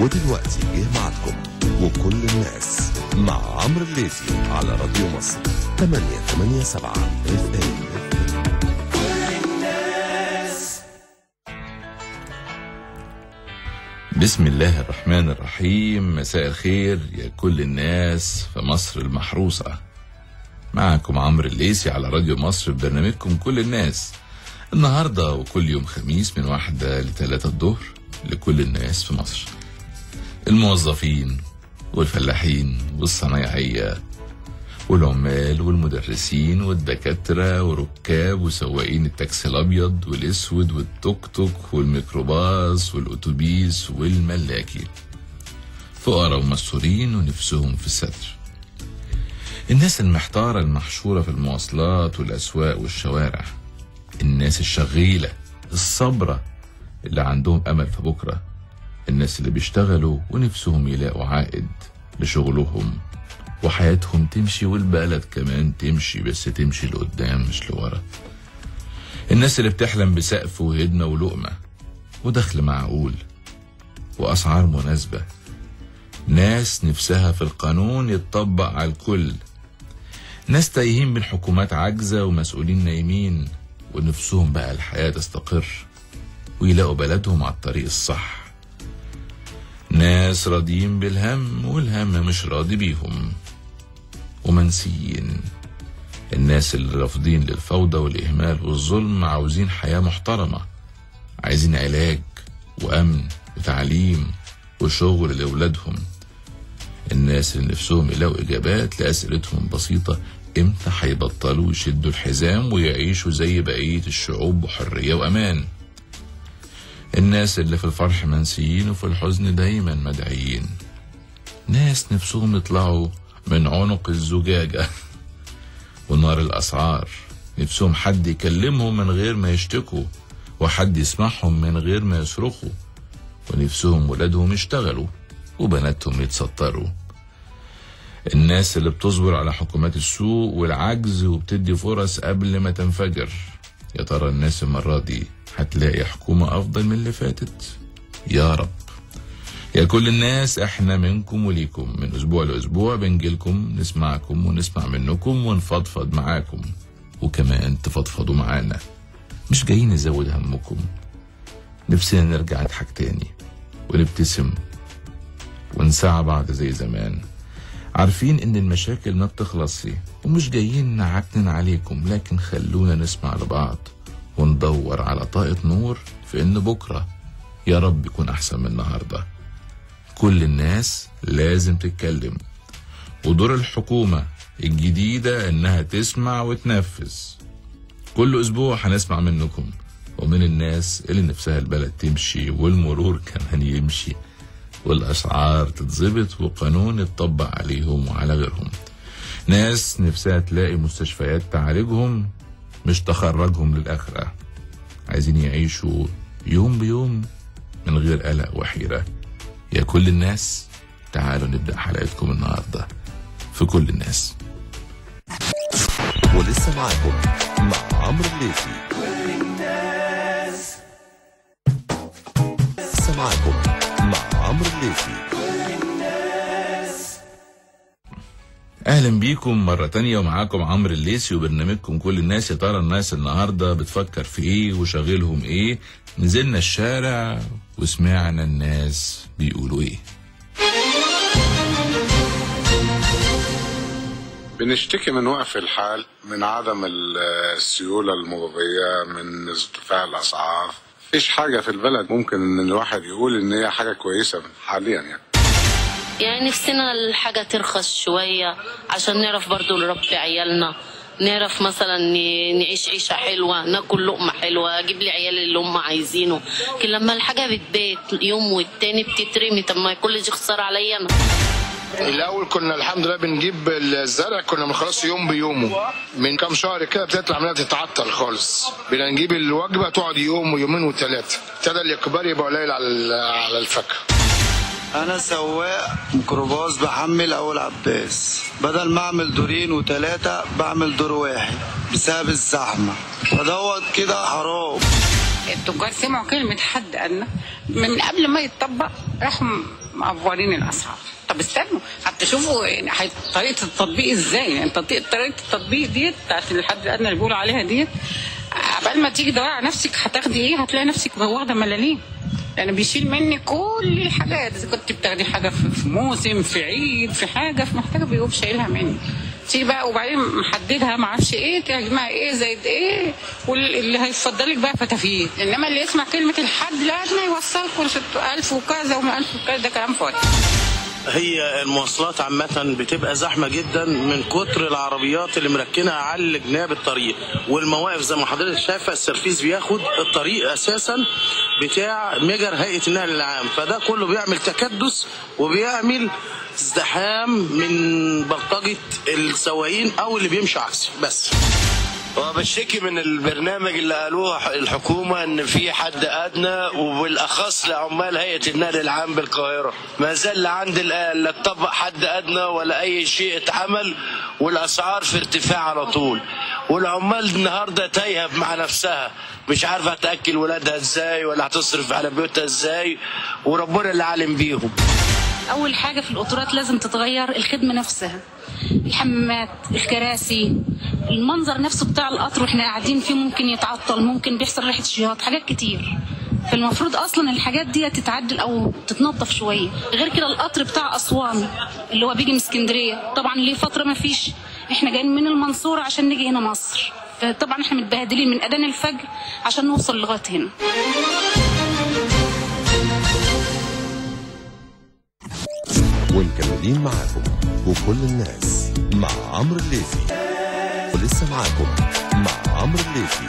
ودلوقتي جه معكم وكل الناس مع عمرو الليثي على راديو مصر 887 اف ام بسم الله الرحمن الرحيم مساء الخير يا كل الناس في مصر المحروسة معكم عمرو الليسي على راديو مصر في برنامجكم كل الناس النهاردة وكل يوم خميس من واحدة لثلاثة الظهر لكل الناس في مصر الموظفين والفلاحين والصنايعية والعمال والمدرسين والدكاترة وركاب وسواقين التاكسي الأبيض والأسود والتوك توك والميكروباص والأتوبيس والملاكي فقراء ومستورين ونفسهم في الستر الناس المحتارة المحشورة في المواصلات والأسواق والشوارع الناس الشغيلة الصبرة اللي عندهم أمل في بكرة الناس اللي بيشتغلوا ونفسهم يلاقوا عائد لشغلهم وحياتهم تمشي والبلد كمان تمشي بس تمشي لقدام مش لورا الناس اللي بتحلم بسقف وهدنة ولقمة ودخل معقول وأسعار مناسبة ناس نفسها في القانون يتطبق على الكل ناس تايهين بين حكومات عاجزة ومسؤولين نايمين ونفسهم بقى الحياة تستقر ويلاقوا بلدهم على الطريق الصح ناس راضيين بالهم والهم مش راضي بيهم ومنسيين الناس اللي رافضين للفوضى والإهمال والظلم عاوزين حياة محترمة عايزين علاج وأمن وتعليم وشغل لأولادهم الناس اللي نفسهم يلاقوا إجابات لأسئلتهم بسيطة إمتى هيبطلوا يشدوا الحزام ويعيشوا زي بقية الشعوب بحرية وأمان الناس اللي في الفرح منسيين وفي الحزن دايما مدعيين ناس نفسهم يطلعوا من عنق الزجاجة ونار الأسعار نفسهم حد يكلمهم من غير ما يشتكوا وحد يسمعهم من غير ما يصرخوا ونفسهم ولادهم يشتغلوا وبناتهم يتستروا الناس اللي بتصبر على حكومات السوق والعجز وبتدي فرص قبل ما تنفجر يا ترى الناس المرة دي هتلاقي حكومة أفضل من اللي فاتت يا رب يا كل الناس احنا منكم وليكم من اسبوع لاسبوع بنجيلكم نسمعكم ونسمع منكم ونفضفض معاكم وكمان تفضفضوا معانا مش جايين نزود همكم نفسنا نرجع نضحك تاني ونبتسم ونساعد بعض زي زمان عارفين ان المشاكل ما بتخلصش ومش جايين نعكنن عليكم لكن خلونا نسمع لبعض وندور على طاقة نور في ان بكرة يا رب يكون احسن من النهارده كل الناس لازم تتكلم ودور الحكومة الجديدة إنها تسمع وتنفذ كل أسبوع هنسمع منكم ومن الناس اللي نفسها البلد تمشي والمرور كمان يمشي والأسعار تتظبط وقانون يتطبق عليهم وعلى غيرهم ناس نفسها تلاقي مستشفيات تعالجهم مش تخرجهم للآخرة عايزين يعيشوا يوم بيوم من غير قلق وحيرة يا كل الناس تعالوا نبدأ حلقتكم النهاردة في كل الناس ولسه معاكم مع عمرو الليثي لسه معاكم مع عمرو الليثي أهلا بيكم مرة تانية ومعاكم عمرو الليسي وبرنامجكم كل الناس يا ترى الناس النهاردة بتفكر في إيه وشاغلهم إيه نزلنا الشارع وسمعنا الناس بيقولوا إيه بنشتكي من وقف الحال من عدم ال- السيولة المرضية من ارتفاع الأسعار مفيش حاجة في البلد ممكن إن الواحد يقول إن هي حاجة كويسة حاليا يعني يعني نفسنا الحاجة ترخص شوية عشان نعرف برضو نربي عيالنا نعرف مثلا ن- نعيش عيشة حلوة ناكل لقمة حلوة أجيب لي عيالي اللي هم عايزينه لكن لما الحاجة بتبات يوم والتاني بتترمي طب ما كل دي خسارة عليا أنا الاول كنا الحمد لله بنجيب الزرع كنا بنخلصه يوم بيومه من كام شهر كده ابتدت العمليه تتعطل خالص بدنا نجيب الوجبه تقعد يوم ويومين وثلاثه ابتدى الاقبال يبقى قليل على ال- على الفاكهه انا سواق ميكروباص بحمل اول عباس بدل ما اعمل دورين وثلاثه بعمل دور واحد بسبب الزحمه فدوت كده حرام التجار سمعوا كلمة حد أدنى من قبل ما يتطبق راحوا مقفرين الاسعار طب استنوا حتى شوفوا يعني هي- طريقه التطبيق ازاي يعني تطبيق طريقه التطبيق ديت بتاعت الحد الادنى اللي بيقولوا عليها ديت قبل ما تيجي تدوري على نفسك هتاخدي ايه هتلاقي نفسك واخده ملاليم لان بيشيل منك كل الحاجات اذا كنت بتاخدي حاجه في في موسم في عيد في حاجه في محتاجه بيقوم شايلها منك تيجي بقى وبعدين محددها ما اعرفش ايه تجمع ايه زائد ايه واللي هيفضلك بقى فتافيت انما اللي يسمع كلمه الحد الادنى يوصلكم 6000 وكذا و1000 وكذا ده كلام فاضي هي المواصلات عامة بتبقى زحمة جدا من كتر العربيات اللي مركنة على جناب الطريق والمواقف زي ما حضرتك شايفة السرفيس بياخد الطريق أساسا بتاع مجر هيئة النقل العام فده كله بيعمل تكدس وبيعمل ازدحام من بلطجة السواقين أو اللي بيمشي عكسي بس هو بشتكي من البرنامج اللي قالوه الحكومة ان في حد ادنى وبالاخص لعمال هيئة النقل العام بالقاهرة ما زال لا عند الان لا اتطبق حد ادنى ولا اي شيء اتعمل والاسعار في ارتفاع على طول والعمال النهاردة تايهة مع نفسها مش عارفة هتأكل ولادها ازاي ولا هتصرف على بيوتها ازاي وربنا اللي عالم بيهم اول حاجه في القطورات لازم تتغير الخدمه نفسها الحمامات الكراسي المنظر نفسه بتاع القطر واحنا قاعدين فيه ممكن يتعطل ممكن بيحصل ريحه شياط حاجات كتير فالمفروض اصلا الحاجات دي تتعدل او تتنظف شويه غير كده القطر بتاع اسوان اللي هو بيجي من اسكندريه طبعا ليه فتره ما فيش احنا جايين من المنصوره عشان نيجي هنا مصر فطبعا احنا متبهدلين من اذان الفجر عشان نوصل لغايه هنا ومكملين معاكم وكل الناس مع عمرو الليثي ولسه معاكم مع عمرو الليثي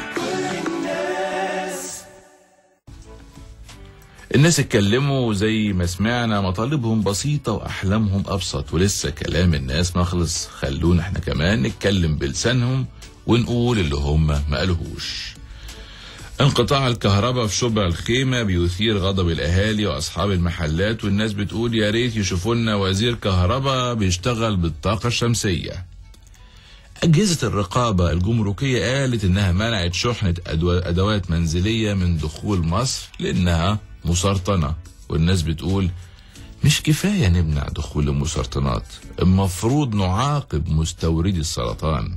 الناس اتكلموا زي ما سمعنا مطالبهم بسيطة وأحلامهم أبسط ولسه كلام الناس ما خلص خلونا احنا كمان نتكلم بلسانهم ونقول اللي هم ما قالوهوش انقطاع الكهرباء في شبع الخيمة بيثير غضب الأهالي وأصحاب المحلات والناس بتقول يا ريت يشوفوا لنا وزير كهرباء بيشتغل بالطاقة الشمسية أجهزة الرقابة الجمركية قالت إنها منعت شحنة أدو- أدوات منزلية من دخول مصر لأنها مسرطنة والناس بتقول مش كفاية نمنع دخول المسرطنات المفروض نعاقب مستوردي السرطان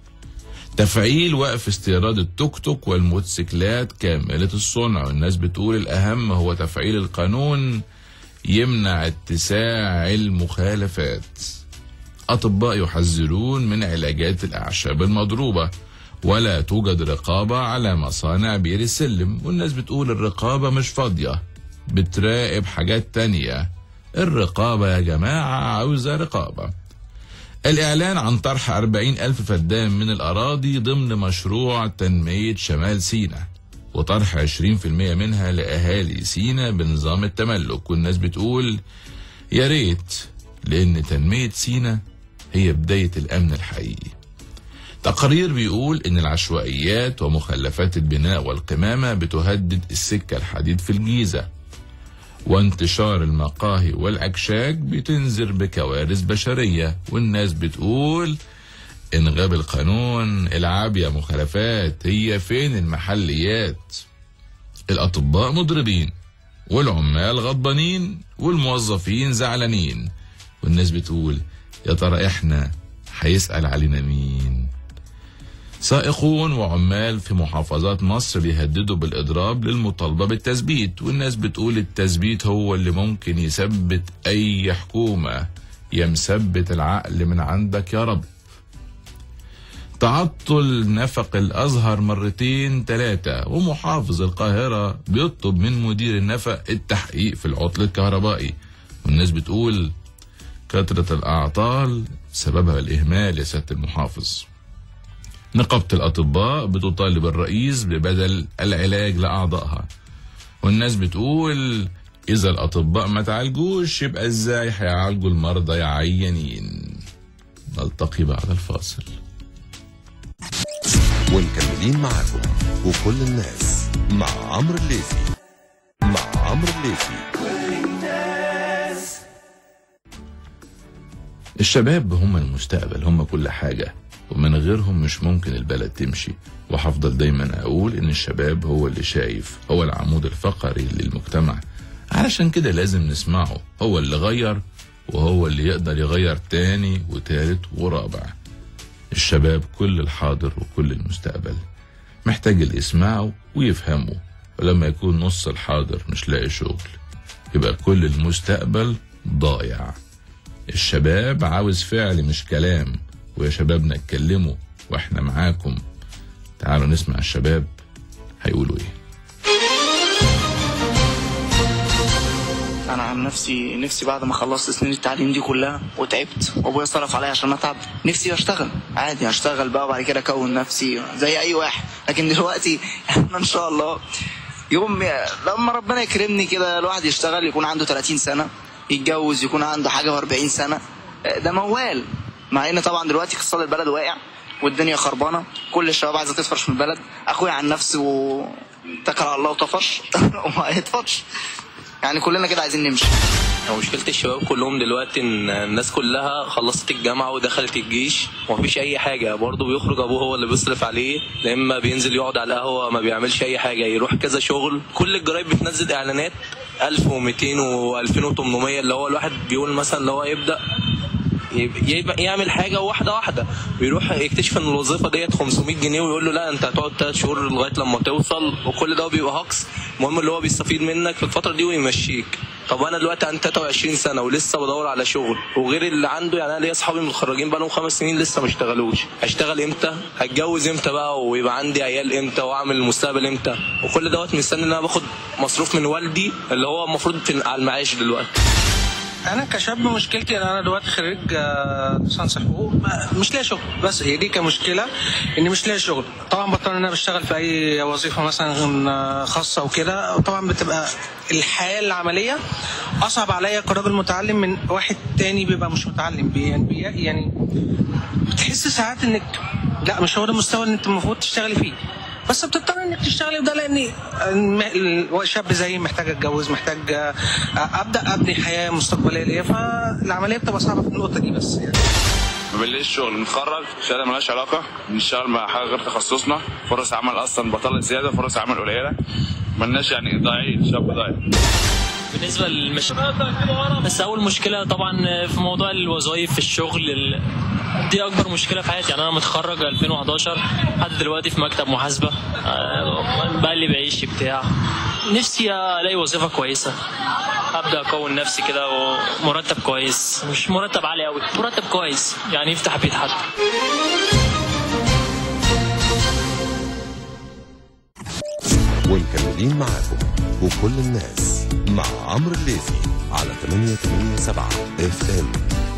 تفعيل وقف استيراد التوك توك والموتوسيكلات كاملة الصنع والناس بتقول الأهم هو تفعيل القانون يمنع اتساع المخالفات أطباء يحذرون من علاجات الأعشاب المضروبة ولا توجد رقابة على مصانع بير السلم والناس بتقول الرقابة مش فاضية بتراقب حاجات تانية الرقابة يا جماعة عاوزة رقابة الإعلان عن طرح 40 ألف فدان من الأراضي ضمن مشروع تنمية شمال سيناء وطرح 20% منها لأهالي سيناء بنظام التملك والناس بتقول يا ريت لأن تنمية سيناء هي بداية الأمن الحقيقي تقرير بيقول إن العشوائيات ومخلفات البناء والقمامة بتهدد السكة الحديد في الجيزة وانتشار المقاهي والأكشاك بتنذر بكوارث بشرية والناس بتقول إن غاب القانون العاب يا مخالفات هي فين المحليات الأطباء مضربين والعمال غضبانين والموظفين زعلانين والناس بتقول يا ترى احنا هيسأل علينا مين سائقون وعمال في محافظات مصر بيهددوا بالإضراب للمطالبة بالتثبيت والناس بتقول التثبيت هو اللي ممكن يثبت أي حكومة يا مثبت العقل من عندك يا رب تعطل نفق الأزهر مرتين ثلاثة ومحافظ القاهرة بيطلب من مدير النفق التحقيق في العطل الكهربائي والناس بتقول كثرة الأعطال سببها الإهمال يا سيادة المحافظ نقابة الأطباء بتطالب الرئيس ببدل العلاج لأعضائها والناس بتقول إذا الأطباء ما تعالجوش يبقى إزاي هيعالجوا المرضى يا عيانين نلتقي بعد الفاصل ومكملين معاكم وكل الناس مع عمرو الليثي مع عمرو الليثي الشباب هم المستقبل هم كل حاجة ومن غيرهم مش ممكن البلد تمشي وهفضل دايما أقول إن الشباب هو اللي شايف هو العمود الفقري للمجتمع علشان كده لازم نسمعه هو اللي غير وهو اللي يقدر يغير تاني وتالت ورابع الشباب كل الحاضر وكل المستقبل محتاج اللي يسمعه ويفهمه ولما يكون نص الحاضر مش لاقي شغل يبقى كل المستقبل ضايع الشباب عاوز فعل مش كلام ويا شبابنا اتكلموا واحنا معاكم تعالوا نسمع الشباب هيقولوا ايه انا عن نفسي نفسي بعد ما خلصت سنين التعليم دي كلها وتعبت وابويا صرف عليا عشان اتعب نفسي اشتغل عادي اشتغل بقى وبعد كده اكون نفسي زي اي واحد لكن دلوقتي احنا ان شاء الله يوم لما ربنا يكرمني كده الواحد يشتغل يكون عنده 30 سنه يتجوز يكون عنده حاجه و40 سنه ده موال مع ان طبعا دلوقتي اقتصاد البلد واقع والدنيا خربانه كل الشباب عايزه تفرش من البلد اخويا عن نفسه اتكل على الله وطفش وما يطفش يعني كلنا كده عايزين نمشي هو مشكلة الشباب كلهم دلوقتي ان الناس كلها خلصت الجامعة ودخلت الجيش ومفيش أي حاجة برضه بيخرج أبوه هو اللي بيصرف عليه لا إما بينزل يقعد على القهوة ما بيعملش أي حاجة يروح كذا شغل كل الجرايد بتنزل إعلانات 1200 و2800 اللي هو الواحد بيقول مثلا اللي هو يبدأ يبقى يعمل حاجه واحده واحده بيروح يكتشف ان الوظيفه ديت 500 جنيه ويقول له لا انت هتقعد 3 شهور لغايه لما توصل وكل ده بيبقى هكس المهم اللي هو بيستفيد منك في الفتره دي ويمشيك طب انا دلوقتي عندي 23 سنه ولسه بدور على شغل وغير اللي عنده يعني انا ليا اصحابي متخرجين بقى لهم خمس سنين لسه ما اشتغلوش اشتغل امتى هتجوز امتى بقى ويبقى عندي عيال امتى واعمل المستقبل امتى وكل دوت مستني ان انا باخد مصروف من والدي اللي هو المفروض في على المعاش دلوقتي انا كشاب مشكلتي ان انا دلوقتي خريج ليسانس حقوق مش لاقي شغل بس هي دي كمشكله اني مش لاقي شغل طبعا بضطر ان انا بشتغل في اي وظيفه مثلا خاصه وكده وطبعا بتبقى الحياه العمليه اصعب عليا كراجل متعلم من واحد تاني بيبقى مش متعلم بي يعني, بي يعني بتحس ساعات انك لا مش هو ده المستوى اللي انت المفروض تشتغلي فيه بس بتضطر انك تشتغلي وده لان شاب زيي محتاج اتجوز محتاج ابدا ابني حياه مستقبليه ليا فالعمليه بتبقى صعبه في النقطه دي بس يعني ما بنلاقيش شغل نتخرج شهاده مالهاش علاقه نشتغل مع حاجه غير تخصصنا فرص عمل اصلا بطلت زياده فرص عمل قليله مالناش يعني ضايعين شاب ضايع بالنسبه للمش بس اول مشكله طبعا في موضوع الوظائف في الشغل ال... دي اكبر مشكله في حياتي يعني انا متخرج 2011 لحد دلوقتي في مكتب محاسبه بقلي بعيش بتاع نفسي الاقي وظيفه كويسه ابدا اكون نفسي كده ومرتب كويس مش مرتب عالي قوي مرتب كويس يعني يفتح بيت حد ومكملين معاكم وكل الناس مع عمرو الليثي على 887 اف ام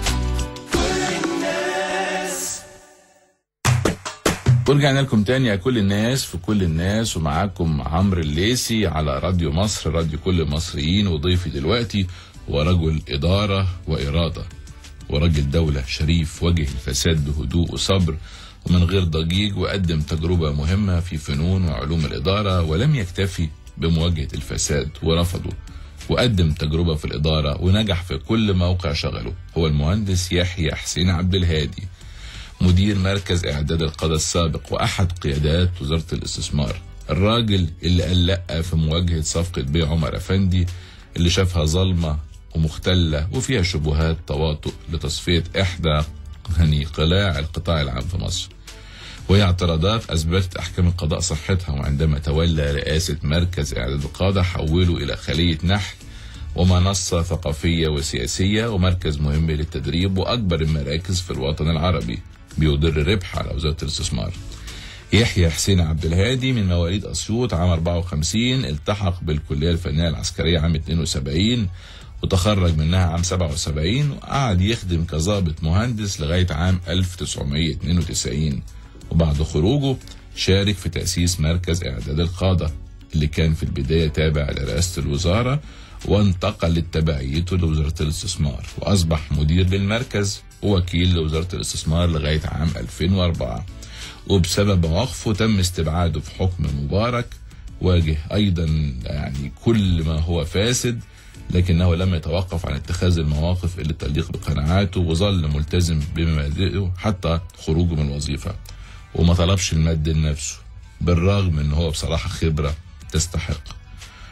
ورجعنا لكم تاني يا كل الناس في كل الناس ومعاكم عمرو الليسي على راديو مصر راديو كل المصريين وضيفي دلوقتي هو رجل إدارة وإرادة ورجل دولة شريف وجه الفساد بهدوء وصبر ومن غير ضجيج وقدم تجربة مهمة في فنون وعلوم الإدارة ولم يكتفي بمواجهة الفساد ورفضه وقدم تجربة في الإدارة ونجح في كل موقع شغله هو المهندس يحيى حسين عبد الهادي مدير مركز إعداد القادة السابق وأحد قيادات وزارة الاستثمار الراجل اللي قال لأ في مواجهة صفقة بيع عمر أفندي اللي شافها ظلمة ومختلة وفيها شبهات تواطؤ لتصفية إحدى يعني قلاع القطاع العام في مصر وهي اعتراضات أثبتت أحكام القضاء صحتها وعندما تولى رئاسة مركز إعداد القادة حوله إلى خلية نحل ومنصة ثقافية وسياسية ومركز مهم للتدريب وأكبر المراكز في الوطن العربي بيدر ربح على وزارة الاستثمار يحيى حسين عبد الهادي من مواليد أسيوط عام 54 التحق بالكلية الفنية العسكرية عام 72 وتخرج منها عام 77 وقعد يخدم كظابط مهندس لغاية عام 1992 وبعد خروجه شارك في تأسيس مركز إعداد القادة اللي كان في البداية تابع لرئاسة الوزارة وانتقل لتبعيته لوزارة الاستثمار وأصبح مدير للمركز ووكيل لوزارة الاستثمار لغاية عام 2004 وبسبب مواقفه تم استبعاده في حكم مبارك واجه أيضا يعني كل ما هو فاسد لكنه لم يتوقف عن اتخاذ المواقف اللي تليق بقناعاته وظل ملتزم بمبادئه حتى خروجه من الوظيفة وما طلبش المد لنفسه بالرغم ان هو بصراحة خبرة تستحق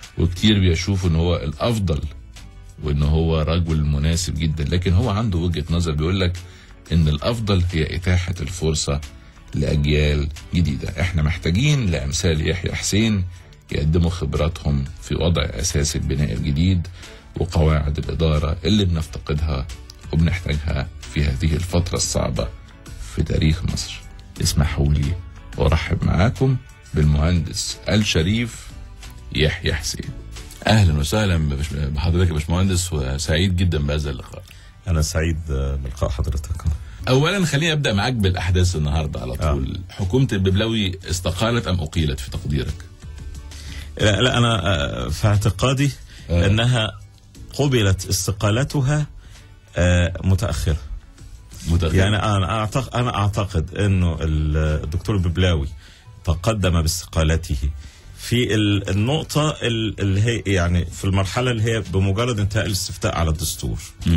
وكتير بيشوفوا ان هو الافضل وان هو رجل مناسب جدا لكن هو عنده وجهة نظر بيقول لك ان الافضل هي اتاحة الفرصة لاجيال جديدة احنا محتاجين لامثال يحيى حسين يقدموا خبراتهم في وضع اساس البناء الجديد وقواعد الادارة اللي بنفتقدها وبنحتاجها في هذه الفترة الصعبة في تاريخ مصر اسمحوا لي وارحب معاكم بالمهندس الشريف يحيى حسين اهلا وسهلا ببش- بحضرتك يا باشمهندس وسعيد جدا بهذا اللقاء انا سعيد بلقاء حضرتك اولا خليني ابدا معاك بالاحداث النهارده على طول آه. حكومه الببلاوي استقالت ام اقيلت في تقديرك لا, لا انا آه، في اعتقادي آه. انها قبلت استقالتها آه، متاخره متأخرة. يعني انا اعتقد انا اعتقد انه الدكتور الببلاوي تقدم باستقالته في ال- النقطة ال- اللي هي يعني في المرحلة اللي هي بمجرد انتهاء الاستفتاء على الدستور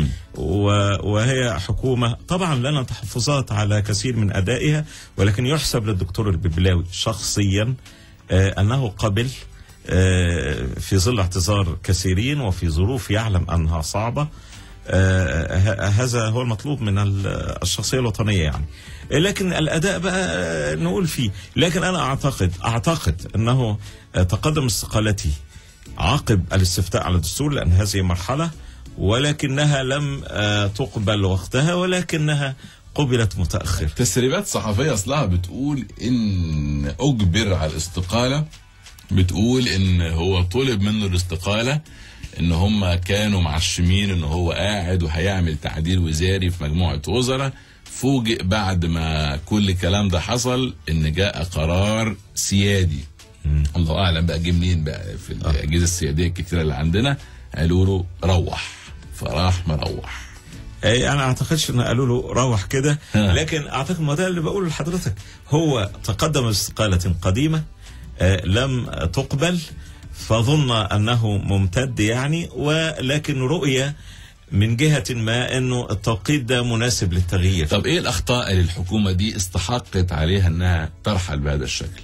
و- وهي حكومة طبعا لنا تحفظات على كثير من أدائها ولكن يحسب للدكتور الببلاوي شخصيا آه، أنه قبل آه، في ظل اعتذار كثيرين وفي ظروف يعلم أنها صعبة آه، ه- هذا هو المطلوب من ال- الشخصية الوطنية يعني لكن الأداء بقى آه، نقول فيه لكن أنا أعتقد أعتقد أنه آه، تقدم استقالته عقب الاستفتاء على الدستور لأن هذه مرحلة ولكنها لم آه، تقبل وقتها ولكنها قبلت متأخر تسريبات صحفيه اصلها بتقول ان اجبر على الاستقاله بتقول ان هو طلب منه الاستقاله ان هم كانوا معشمين ان هو قاعد وهيعمل تعديل وزاري في مجموعه وزراء فوجئ بعد ما كل الكلام ده حصل ان جاء قرار سيادي الله اعلم بقى جه منين بقى في الاجهزه السياديه الكتيره اللي عندنا قالوا له روح فراح مروح اي انا اعتقدش ان قالوا له روح كده لكن اعتقد ما ده اللي بقوله لحضرتك هو تقدم باستقاله قديمه آه، لم تقبل فظن انه ممتد يعني ولكن رؤيه من جهه ما انه التوقيت ده مناسب للتغيير طب ايه الاخطاء اللي الحكومه دي استحقت عليها انها ترحل بهذا الشكل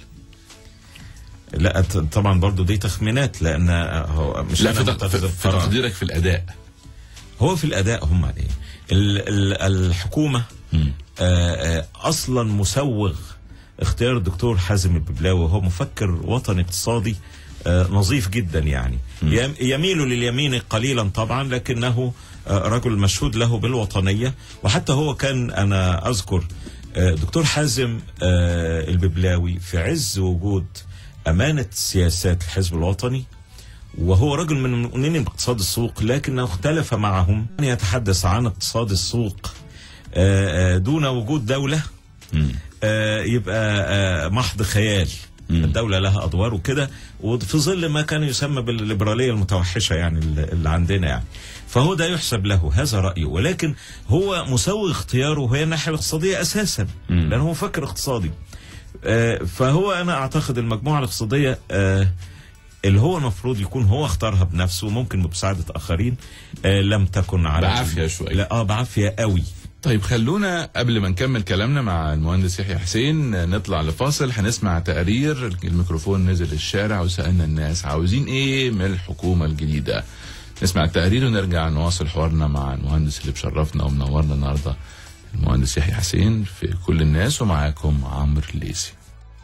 لا ت- طبعا برضو دي تخمينات لان هو مش لا أنا في, تق... متخذ في, في القرار. تقديرك في الاداء هو في الاداء هم ايه ال- ال- الحكومه آه، آه، اصلا مسوغ اختيار الدكتور حازم الببلاوي وهو مفكر وطني اقتصادي آه، نظيف جدا يعني يم- يميل لليمين قليلا طبعا لكنه آه، رجل مشهود له بالوطنيه وحتى هو كان انا اذكر آه، دكتور حازم آه، الببلاوي في عز وجود امانه سياسات الحزب الوطني وهو رجل من المؤمنين باقتصاد السوق لكنه اختلف معهم أن يتحدث عن اقتصاد السوق آه، آه، دون وجود دولة آه، يبقى آه، محض خيال الدولة لها أدوار وكده وفي ظل ما كان يسمى بالليبرالية المتوحشة يعني اللي اللي عندنا يعني فهو ده يحسب له هذا رأيه ولكن هو مسوي اختياره هي الناحية الاقتصادية أساسا لأنه هو مفكر اقتصادي آه، فهو أنا أعتقد المجموعة الاقتصادية آه، اللي هو المفروض يكون هو اختارها بنفسه ممكن بمساعدة آخرين آه، لم تكن على بعافية شوية. لا اه بعافية قوي طيب خلونا قبل ما نكمل كلامنا مع المهندس يحيى حسين نطلع لفاصل هنسمع تقرير الميكروفون نزل الشارع وسألنا الناس عاوزين ايه من الحكومة الجديدة نسمع التقرير ونرجع نواصل حوارنا مع المهندس اللي بشرفنا ومنورنا النهارده المهندس يحيى حسين في كل الناس ومعاكم عمرو الليسي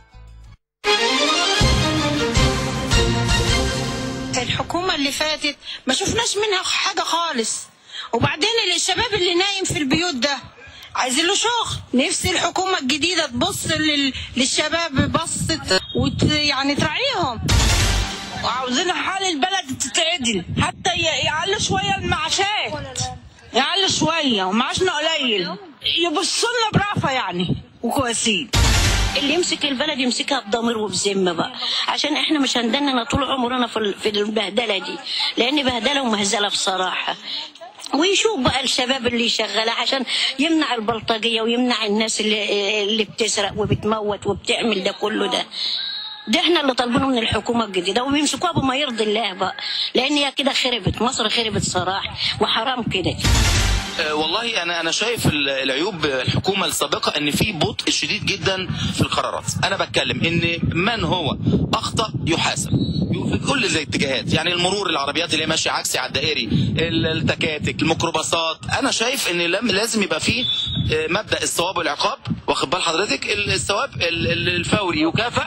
الحكومة اللي فاتت ما شفناش منها حاجة خالص وبعدين الشباب اللي نايم في البيوت ده عايزين له شغل نفسي الحكومة الجديدة تبص لل... للشباب بصت وت... يعني تراعيهم وعاوزين حال البلد تتعدل حتى ي- يعلوا شوية المعاشات يعلوا شوية ومعاشنا قليل يبصوا لنا برافة يعني وكويسين اللي يمسك البلد يمسكها بضمير وبذمه بقى عشان احنا مش هندننا طول عمرنا في ال- في البهدله دي لان بهدله ومهزله بصراحه ويشوف بقى الشباب اللي شغاله عشان يمنع البلطجيه ويمنع الناس اللي اللي بتسرق وبتموت وبتعمل ده كله ده ده احنا اللي طالبينه من الحكومه الجديده وبيمسكوها بما يرضي الله بقى لان هي كده خربت مصر خربت صراحه وحرام كده آه، والله انا انا شايف ال- العيوب الحكومه السابقه ان في بطء شديد جدا في القرارات انا بتكلم ان من هو اخطا يحاسب في كل الاتجاهات يعني المرور العربيات اللي هي ماشيه عكسي على الدائري ال- التكاتك الميكروباصات انا شايف ان لم- لازم يبقى فيه آه، مبدا الثواب والعقاب واخد بال حضرتك ال- الثواب ال- ال- الفوري يكافئ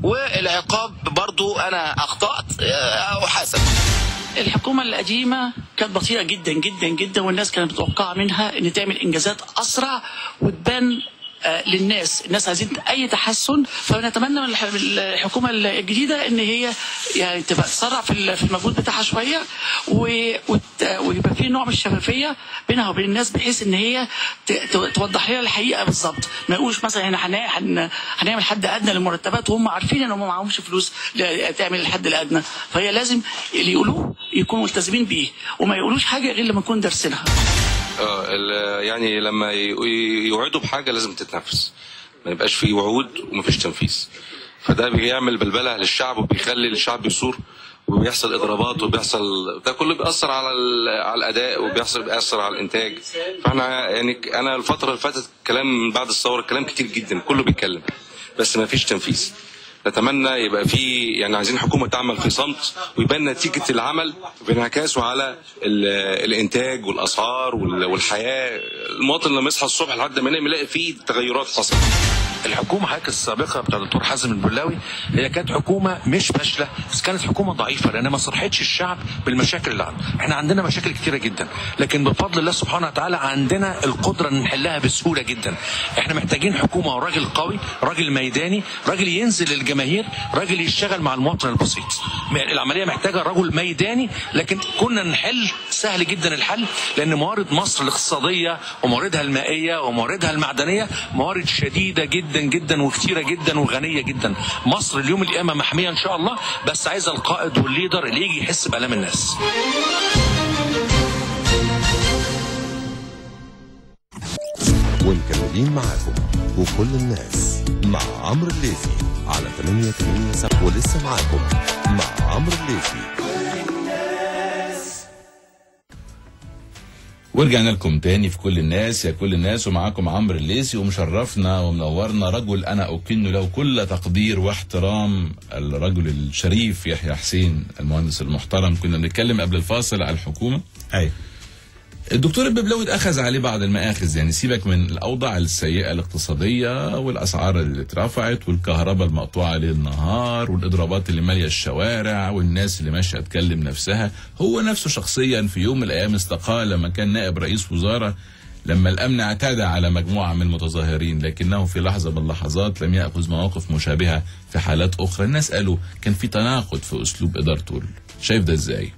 والعقاب برضو انا اخطات آه، احاسب الحكومة القديمة كانت بطيئة جدا جدا جدا والناس كانت متوقعة منها ان تعمل انجازات اسرع وتبان آه، للناس الناس عايزين اي تحسن فنتمنى من الح- من الحكومه الجديده ان هي يعني تبقى تسرع في ال- في المجهود بتاعها شويه و- وت- ويبقى في نوع من الشفافيه بينها وبين الناس بحيث ان هي ت- ت- توضح لنا الحقيقه بالظبط ما يقولوش مثلا احنا هنا- هن- هنعمل حد ادنى للمرتبات وهم عارفين ان هم معهمش فلوس ل- تعمل الحد الادنى فهي لازم اللي يقولوه يكونوا ملتزمين بيه وما يقولوش حاجه غير لما نكون دارسينها اه ال- يعني لما ي- ي- يوعدوا بحاجه لازم تتنفذ ما يبقاش في وعود ومفيش تنفيذ فده بيعمل بلبله للشعب وبيخلي الشعب يثور وبيحصل اضرابات وبيحصل ده كله بيأثر على ال- على الاداء وبيحصل بيأثر على الانتاج فاحنا يعني ك- انا الفتره اللي فاتت كلام من بعد الثوره كلام كتير جدا كله بيتكلم بس ما فيش تنفيذ نتمنى يبقى في يعني عايزين حكومه تعمل في صمت ويبان نتيجه العمل بانعكاسه على ال- الانتاج والاسعار وال- والحياه المواطن لما يصحى الصبح لحد ما ينام يلاقي فيه تغيرات حصلت الحكومه حضرتك السابقه بتاع الدكتور حازم البلاوي هي كانت حكومه مش فاشله بس كانت حكومه ضعيفه لان ما صرحتش الشعب بالمشاكل اللي عنده احنا عندنا مشاكل كتيره جدا لكن بفضل الله سبحانه وتعالى عندنا القدره ان نحلها بسهوله جدا احنا محتاجين حكومه وراجل قوي راجل ميداني راجل ينزل للجماهير راجل يشتغل مع المواطن البسيط العمليه محتاجه رجل ميداني لكن كنا نحل سهل جدا الحل لان موارد مصر الاقتصاديه ومواردها المائيه ومواردها المعدنيه موارد شديده جدا جدا وكتيره جدا وغنيه جدا مصر اليوم القيامه محميه ان شاء الله بس عايزه القائد والليدر اللي يجي يحس بالام الناس ومكملين معاكم وكل الناس مع عمرو الليثي على 8 8 7 ولسه معاكم مع عمرو الليثي ورجعنا لكم تاني في كل الناس يا كل الناس ومعاكم عمرو الليسي ومشرفنا ومنورنا رجل انا اكن له كل تقدير واحترام الرجل الشريف يحيى حسين المهندس المحترم كنا بنتكلم قبل الفاصل على الحكومه ايوه الدكتور الببلاوي اخذ عليه بعض المآخذ يعني سيبك من الاوضاع السيئه الاقتصاديه والاسعار اللي اترفعت والكهرباء المقطوعه ليل نهار والاضرابات اللي ماليه الشوارع والناس اللي ماشيه تكلم نفسها هو نفسه شخصيا في يوم من الايام استقال لما كان نائب رئيس وزاره لما الامن اعتدى على مجموعه من المتظاهرين لكنه في لحظه من اللحظات لم ياخذ مواقف مشابهه في حالات اخرى الناس قالوا كان في تناقض في اسلوب ادارته شايف ده ازاي؟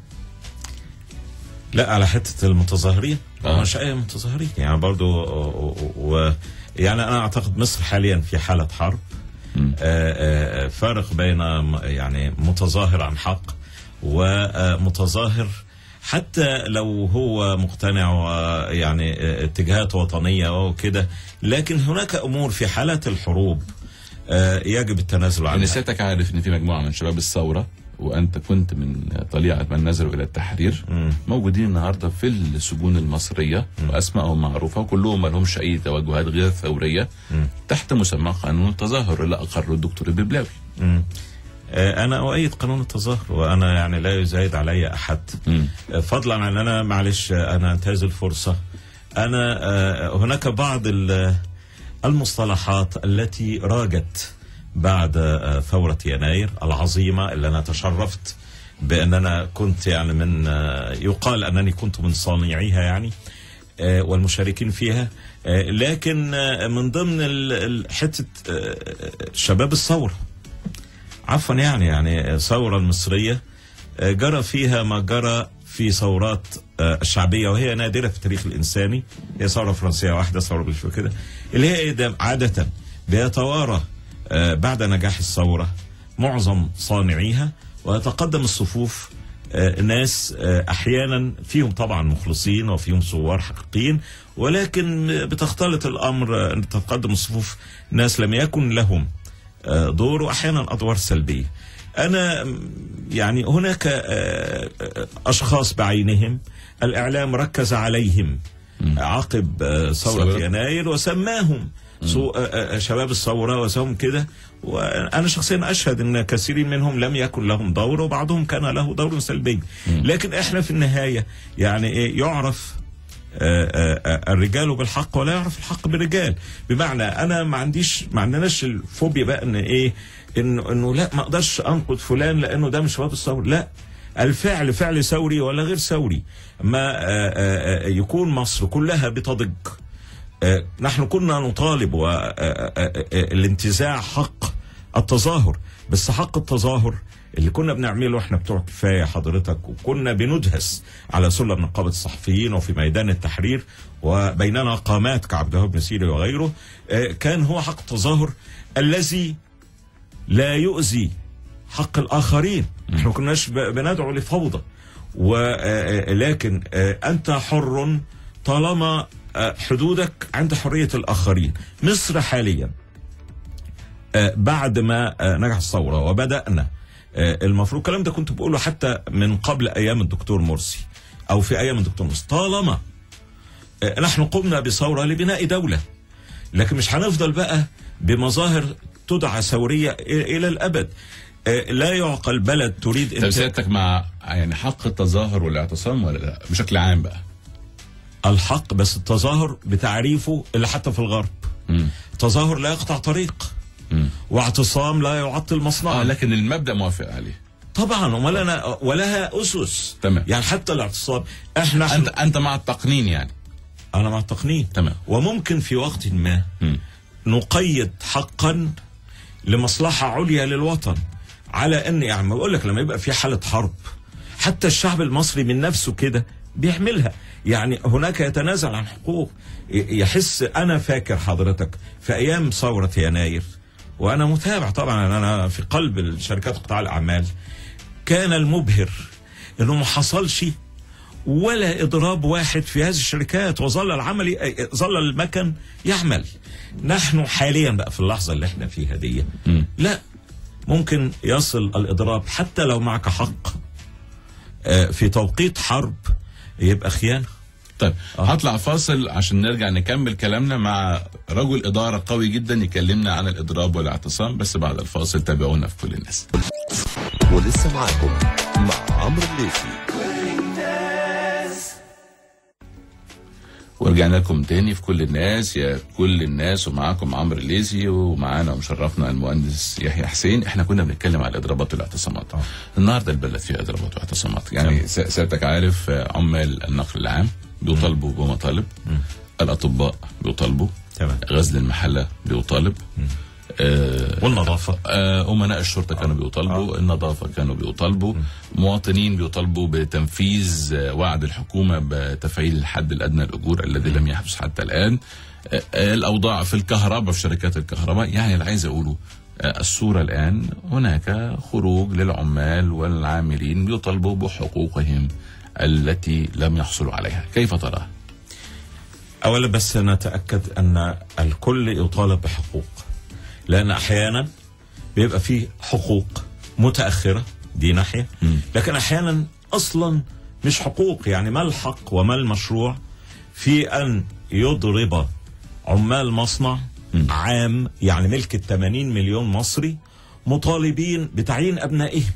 لا على حته المتظاهرين آه. مش اي متظاهرين يعني برضو و, و يعني انا اعتقد مصر حاليا في حاله حرب آه آه فارق بين م- يعني متظاهر عن حق ومتظاهر حتى لو هو مقتنع ويعني آه، اتجاهات وطنيه وكده لكن هناك امور في حالات الحروب آه، يجب التنازل عنها يعني سيادتك عارف ان في مجموعه من شباب الثوره وانت كنت من طليعه من نزلوا الى التحرير موجودين النهارده في السجون المصريه واسمائهم معروفه وكلهم ما لهمش اي توجهات غير ثوريه تحت مسمى قانون التظاهر اللي اقره الدكتور الببلاوي مم. آه، انا اؤيد قانون التظاهر وانا يعني لا يزايد علي احد آه، فضلا عن انا معلش آه، انا انتهز الفرصه انا آه، هناك بعض ال- المصطلحات التي راجت بعد آه، ثوره يناير العظيمه اللي انا تشرفت بان انا كنت يعني من آه، يقال انني كنت من صانعيها يعني آه، والمشاركين فيها آه، لكن آه، من ضمن ال- ال- حته آه، شباب الثوره عفوا يعني يعني الثورة المصرية آه، جرى فيها ما جرى في ثورات آه، الشعبية وهي نادرة في التاريخ الإنساني هي ثورة فرنسية واحدة ثورة بلشفية كده اللي هي إيه ده عادة بيتوارى آه، بعد نجاح الثورة معظم صانعيها ويتقدم الصفوف آه، ناس آه، احيانا فيهم طبعا مخلصين وفيهم ثوار حقيقيين ولكن بتختلط الامر آه، ان تتقدم الصفوف ناس لم يكن لهم آه، دور واحيانا ادوار سلبيه. انا م، يعني هناك آه، آه، اشخاص بعينهم الاعلام ركز عليهم عقب آه، ثوره ثورة. يناير وسماهم سو آه، آه، شباب الثوره وسهم كده وانا شخصيا اشهد ان كثيرين منهم لم يكن لهم دور وبعضهم كان له دور سلبي لكن احنا في النهايه يعني ايه يعرف آه، آه، آه، الرجال بالحق ولا يعرف الحق بالرجال بمعنى انا ما عنديش ما عندناش الفوبيا بقى ان ايه انه انه لا ما اقدرش انقد فلان لانه ده مش شباب الثوره لا الفعل فعل ثوري ولا غير ثوري ما آه، آه، آه، يكون مصر كلها بتضج آه، نحن كنا نطالب و- آه، آه، آه، الانتزاع حق التظاهر بس حق التظاهر اللي كنا بنعمله احنا بتوع كفايه حضرتك وكنا بندهس على سلم نقابه الصحفيين وفي ميدان التحرير وبيننا قامات كعبد الوهاب بن سيري وغيره آه، كان هو حق التظاهر الذي لا يؤذي حق الاخرين احنا ما كناش ب- بندعو لفوضى ولكن انت حر طالما آه، حدودك عند حريه الاخرين مصر حاليا آه، بعد ما آه، نجح الثوره وبدانا آه، المفروض الكلام ده كنت بقوله حتى من قبل ايام الدكتور مرسي او في ايام الدكتور مرسي طالما آه، نحن قمنا بثوره لبناء دوله لكن مش هنفضل بقى بمظاهر تدعى ثوريه إ- الى الابد آه، لا يعقل بلد تريد طب سيادتك مع يعني حق التظاهر والاعتصام ولا لا بشكل عام بقى الحق بس التظاهر بتعريفه اللي حتى في الغرب التظاهر لا يقطع طريق واعتصام لا يعطل مصنعا آه لكن المبدا موافق عليه طبعا امال انا ولها اسس تمام يعني حتى الاعتصام احنا انت انت مع التقنين يعني انا مع التقنين تمام وممكن في وقت ما نقيد حقا لمصلحه عليا للوطن على ان يعني ما بقول لك لما يبقى في حاله حرب حتى الشعب المصري من نفسه كده بيعملها يعني هناك يتنازل عن حقوق ي- يحس انا فاكر حضرتك في ايام ثوره يناير وانا متابع طبعا انا في قلب الشركات قطاع الاعمال كان المبهر انه ما حصلش ولا اضراب واحد في هذه الشركات وظل العمل ظل المكن يعمل نحن حاليا بقى في اللحظه اللي احنا فيها دي لا ممكن يصل الاضراب حتى لو معك حق آه، في توقيت حرب يبقى خيانه طيب هطلع فاصل عشان نرجع نكمل كلامنا مع رجل إدارة قوي جدا يكلمنا عن الإضراب والاعتصام بس بعد الفاصل تابعونا في كل الناس ولسه معاكم مع عمرو الليثي ورجعنا لكم تاني في كل الناس يا كل الناس ومعاكم عمرو الليثي ومعانا ومشرفنا المهندس يحيى حسين احنا كنا بنتكلم على الاضرابات والاعتصامات النهارده البلد فيها اضرابات واعتصامات يعني س- سيادتك عارف آه، عمال النقل العام بيطالبوا بمطالب الاطباء بيطالبوا تمام غزل المحله بيطالب آه والنظافه آه امناء الشرطه كانوا بيطالبوا النظافه كانوا بيطالبوا مواطنين بيطالبوا بتنفيذ آه، وعد الحكومه بتفعيل الحد الادنى للاجور الذي لم يحدث حتى الان آه، آه، الاوضاع في الكهرباء في شركات الكهرباء يعني اللي عايز اقوله آه، الصوره الان هناك خروج للعمال والعاملين بيطالبوا بحقوقهم التي لم يحصلوا عليها كيف تراها اولا بس نتاكد ان الكل يطالب بحقوق لان احيانا بيبقى في حقوق متاخره دي ناحيه لكن احيانا اصلا مش حقوق يعني ما الحق وما المشروع في ان يضرب عمال مصنع عام يعني ملك ال 80 مليون مصري مطالبين بتعيين ابنائهم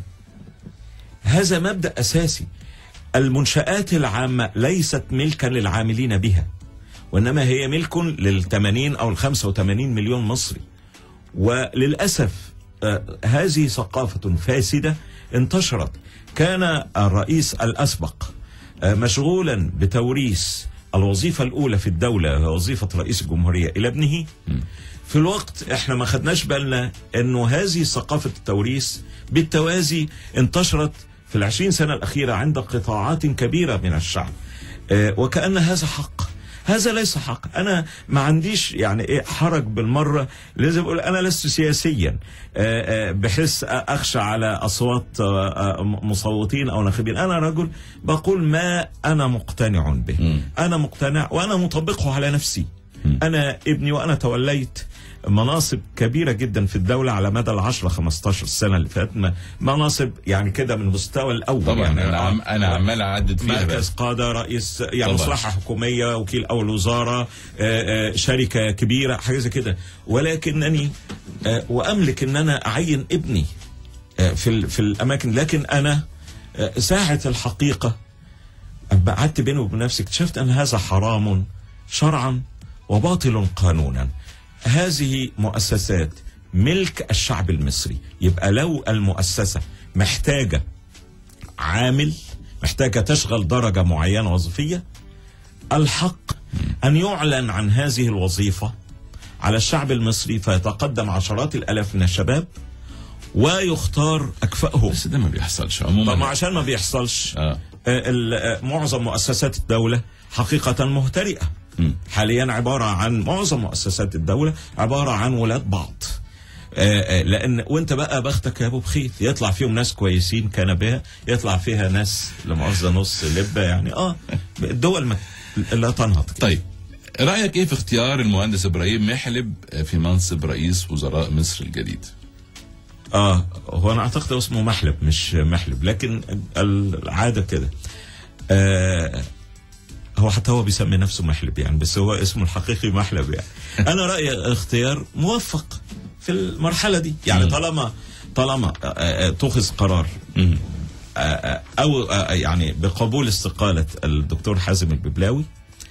هذا مبدا اساسي المنشآت العامة ليست ملكا للعاملين بها وإنما هي ملك لل 80 أو ال 85 مليون مصري وللأسف آه، هذه ثقافة فاسدة انتشرت كان الرئيس الأسبق آه، مشغولا بتوريث الوظيفة الأولى في الدولة وهي وظيفة رئيس الجمهورية إلى ابنه في الوقت احنا ما خدناش بالنا انه هذه ثقافة التوريث بالتوازي انتشرت في العشرين سنة الأخيرة عند قطاعات كبيرة من الشعب آه، وكأن هذا حق هذا ليس حق أنا ما عنديش يعني إيه حرج بالمرة لازم أقول أنا لست سياسيا آه، آه، بحيث أخشى على أصوات آه، آه، مصوتين أو ناخبين أنا رجل بقول ما أنا مقتنع به أنا مقتنع وأنا مطبقه على نفسي أنا ابني وأنا توليت مناصب كبيره جدا في الدوله على مدى ال 10 15 سنه اللي فاتت م- مناصب يعني كده من المستوى الاول طبعا يعني انا عم انا عمال اعدد فيها مركز بس قاده رئيس يعني طبعا. مصلحه حكوميه وكيل اول وزاره آه، آه، شركه كبيره حاجه زي كده ولكنني آه، واملك ان انا اعين ابني آه، في ال- في الاماكن لكن انا آه، ساعه الحقيقه أما قعدت بيني وبين نفسي اكتشفت ان هذا حرام شرعا وباطل قانونا هذه مؤسسات ملك الشعب المصري يبقى لو المؤسسه محتاجه عامل محتاجه تشغل درجه معينه وظيفيه الحق ان يعلن عن هذه الوظيفه على الشعب المصري فيتقدم عشرات الالاف من الشباب ويختار اكفأهم بس ده ما بيحصلش عموما طب ما عشان ما بيحصلش آه. آه، ال- آه، معظم مؤسسات الدولة حقيقة مهترئة حاليا عبارة عن معظم مؤسسات الدولة عبارة عن ولاد بعض آه، آه، لان وانت بقى بختك يا ابو بخيت يطلع فيهم ناس كويسين كان بها يطلع فيها ناس لمؤاخذه نص لبه يعني اه الدول ما لا تنهض طيب رايك ايه في اختيار المهندس ابراهيم محلب في منصب رئيس وزراء مصر الجديد اه هو انا اعتقد هو اسمه محلب مش محلب لكن العاده كده آه هو حتى هو بيسمي نفسه محلب يعني بس هو اسمه الحقيقي محلب يعني انا رايي اختيار موفق في المرحله دي يعني طالما طالما آه، آه، اتخذ قرار آه، آه، او آه، يعني بقبول استقاله الدكتور حازم الببلاوي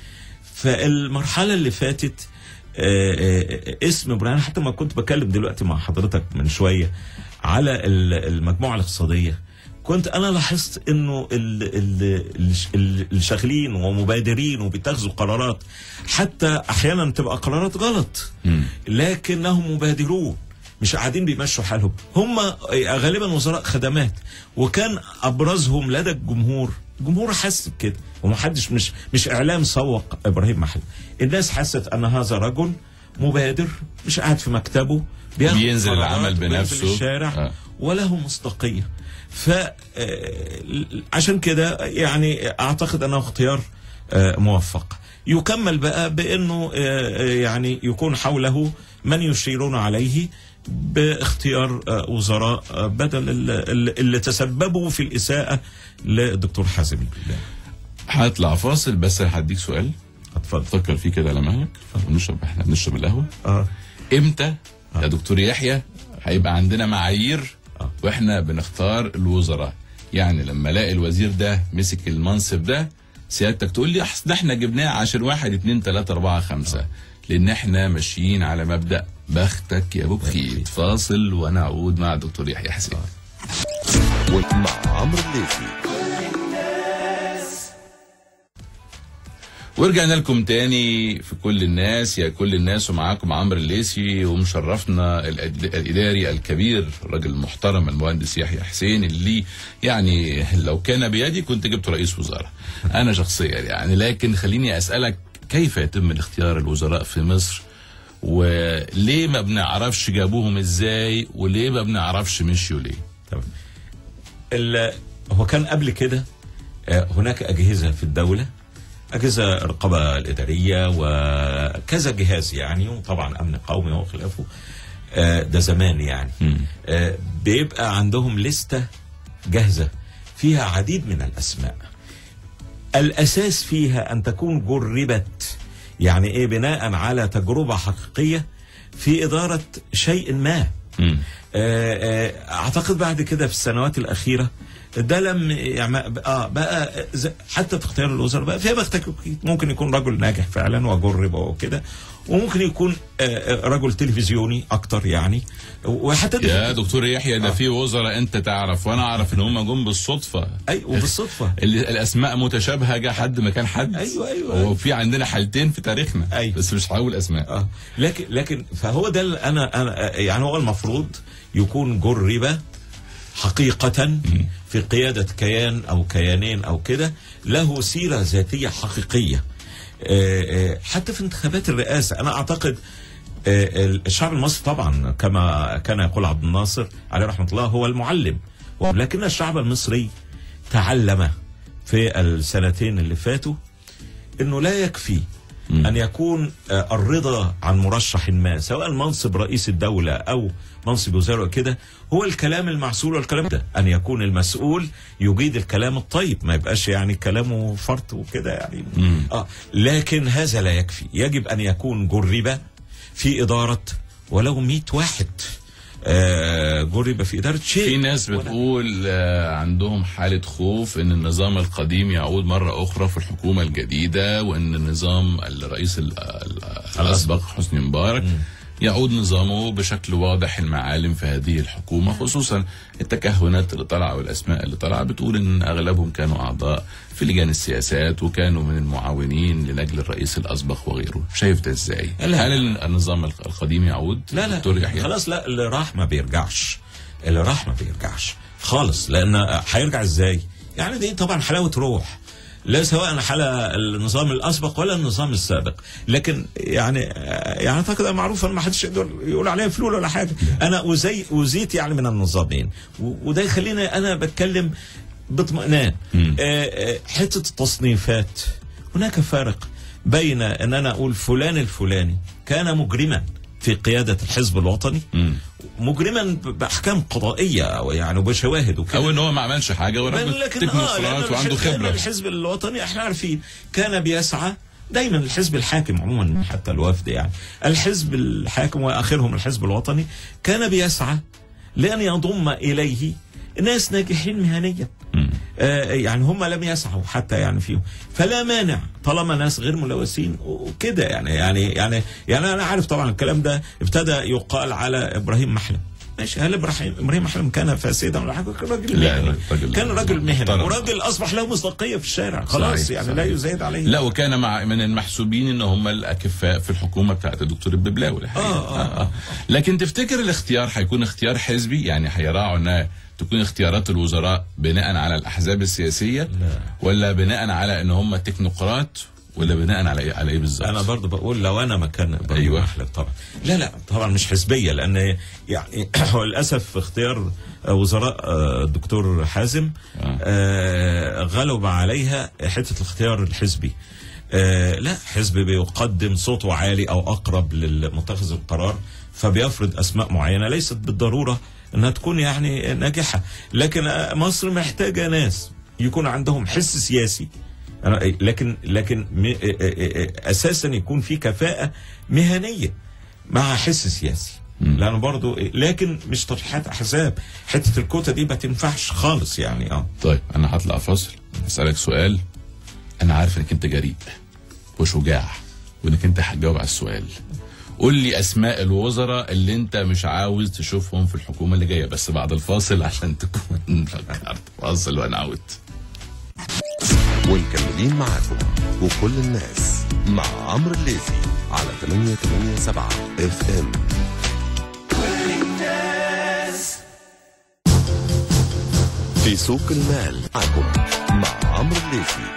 فالمرحله اللي فاتت آه، آه، اسم ابراهيم حتى ما كنت بكلم دلوقتي مع حضرتك من شويه على ال- المجموعه الاقتصاديه كنت انا لاحظت انه ال- ال- الش- ال- اللي شغالين ومبادرين وبيتخذوا قرارات حتى احيانا تبقى قرارات غلط لكنهم مبادرون مش قاعدين بيمشوا حالهم هم غالبا وزراء خدمات وكان ابرزهم لدى الجمهور الجمهور حس بكده ومحدش مش مش اعلام سوق ابراهيم محلب الناس حست ان هذا رجل مبادر مش قاعد في مكتبه بياخد بينزل قرارات العمل وبينزل بنفسه. الشارع آه. وله مصداقيه ف آه، عشان كده يعني اعتقد انه اختيار آه، موفق يكمل بقى بانه آه، آه، يعني يكون حوله من يشيرون عليه باختيار آه، وزراء آه، بدل ال- ال- اللي تسببوا في الاساءه للدكتور حازم البلاد هطلع فاصل بس هديك سؤال اتفضل فكر فيه كده على مهلك ونشرب احنا بنشرب القهوه اه امتى يا دكتور يحيى هيبقى عندنا معايير واحنا بنختار الوزراء يعني لما الاقي الوزير ده مسك المنصب ده سيادتك تقول لي أحس ده احنا جبناه عشان واحد اتنين تلاته اربعه خمسه لان احنا ماشيين على مبدا بختك يا ابو بخيت فاصل ونعود مع الدكتور يحيى حسين ومع عمرو الليثي ورجعنا لكم تاني في كل الناس يا كل الناس ومعاكم عمرو الليثي ومشرفنا الأد- الاداري الكبير الراجل المحترم المهندس يحيى حسين اللي يعني لو كان بيدي كنت جبت رئيس وزراء انا شخصيا يعني لكن خليني اسالك كيف يتم اختيار الوزراء في مصر وليه ما بنعرفش جابوهم ازاي وليه ما بنعرفش مشيوا ليه تمام ال- هو كان قبل كده آه، هناك أجهزة في الدولة أجهزة الرقابة الإدارية وكذا جهاز يعني وطبعا أمن قومي وخلافه آه، ده زمان يعني آه، بيبقى عندهم لستة جاهزة فيها عديد من الأسماء الأساس فيها أن تكون جربت يعني إيه بناء على تجربة حقيقية في إدارة شيء ما آه، آه، اعتقد بعد كده في السنوات الاخيره ده لم يعني اه بقى ز- حتى في اختيار الوزراء بقى فيها بختك ممكن يكون رجل ناجح فعلا وجرب وكده وممكن يكون آه، آه، رجل تلفزيوني اكتر يعني وحتى يا دكتور يحيى ده في وزراء انت تعرف وانا اعرف ان هم جم بالصدفه اي وبالصدفه ال- الاسماء متشابهه جه حد مكان حد ايوه ايوه وفي عندنا حالتين في تاريخنا أيوة. بس مش هقول اسماء اه لكن لكن فهو ده اللي انا انا يعني هو المفروض يكون جرب حقيقة في قيادة كيان أو كيانين أو كده له سيرة ذاتية حقيقية آه، آه، حتى في انتخابات الرئاسة أنا أعتقد آه، الشعب المصري طبعا كما كان يقول عبد الناصر عليه رحمة الله هو المعلم ولكن الشعب المصري تعلم في السنتين اللي فاتوا انه لا يكفي ان يكون آه، الرضا عن مرشح ما سواء منصب رئيس الدوله او منصب وزاره كده هو الكلام المعسول والكلام ده ان يكون المسؤول يجيد الكلام الطيب ما يبقاش يعني كلامه فرط وكده يعني اه لكن هذا لا يكفي يجب ان يكون جرب في اداره ولو 100 واحد آه جرب في اداره شيء في ناس بتقول آه، عندهم حالة خوف ان النظام القديم يعود مرة اخرى في الحكومة الجديدة وان النظام الرئيس ال- ال- الاسبق حسني مبارك يعود نظامه بشكل واضح المعالم في هذه الحكومة خصوصا التكهنات اللي طالعة والاسماء اللي طالعة بتقول ان اغلبهم كانوا اعضاء في لجان السياسات وكانوا من المعاونين لنجل الرئيس الاسبق وغيره شايف ده ازاي؟ لا. هل النظام القديم يعود؟ لا لا دكتور يحيى؟ خلاص لا اللي راح ما بيرجعش اللي راح ما بيرجعش خالص لان هيرجع ازاي يعني دي طبعا حلاوه روح لا سواء حلا النظام الاسبق ولا النظام السابق لكن يعني يعني اعتقد معروف ان ما حدش يقدر يقول عليها فلول ولا حاجه انا ازي ازيت يعني من النظامين و- وده يخليني انا بتكلم باطمئنان آه، آه، حته التصنيفات هناك فارق بين ان انا اقول فلان الفلاني كان مجرما في قياده الحزب الوطني مجرما ب- باحكام قضائيه او يعني وبشواهد وكده او ان هو ما عملش حاجه وراجل لكن اه لأن تكنوقراط وعنده الحزب- لأن خبره الحزب الوطني احنا عارفين كان بيسعى دايما الحزب الحاكم عموما حتى الوفد يعني الحزب الحاكم واخرهم الحزب الوطني كان بيسعى لان يضم اليه ناس ناجحين مهنيا آه يعني هم لم يسعوا حتى يعني فيهم فلا مانع طالما ناس غير ملوثين وكده يعني يعني يعني يعني انا عارف طبعا الكلام ده ابتدى يقال على ابراهيم محلم ماشي هل ابراهيم ابراهيم محلم كان فاسدا ولا حاجه كان راجل لا، مهني راجل كان راجل مهني محترم. وراجل اصبح له مصداقيه في الشارع خلاص صحيح، يعني صحيح. لا يزايد عليه لا وكان مع من المحسوبين ان هم الاكفاء في الحكومه بتاعت الدكتور الببلاوي الحقيقة. آه، آه، آه. لكن تفتكر الاختيار هيكون اختيار حزبي يعني هيراعوا انها تكون اختيارات الوزراء بناء على الاحزاب السياسيه لا. ولا بناء على ان هم تكنوقراط ولا بناء على ايه على ايه بالظبط انا برضه بقول لو انا مكان ابراهيم أيوة. محلب طبعا لا لا طبعا مش حزبيه لان يعني هو للاسف في اختيار وزراء آه، الدكتور حازم آه، غلب عليها حته الاختيار الحزبي آه، لا حزب بيقدم صوته عالي او اقرب لمتخذ القرار فبيفرض اسماء معينه ليست بالضروره انها تكون يعني ناجحه لكن آه، مصر محتاجه ناس يكون عندهم حس سياسي أنا- لكن لكن م- اساسا يكون في كفاءه مهنيه مع حس سياسي لانه برضو لكن مش ترشيحات احزاب حته الكوتا دي ما تنفعش خالص يعني اه طيب انا هطلع فاصل اسالك سؤال انا عارف انك انت جريء وشجاع وانك انت هتجاوب على السؤال قول لي اسماء الوزراء اللي انت مش عاوز تشوفهم في الحكومه اللي جايه بس بعد الفاصل عشان تكون فكرت فاصل وانا اوت ومكملين معاكم وكل الناس مع عمرو الليثي على 887 اف ام في سوق المال معكم مع عمرو الليثي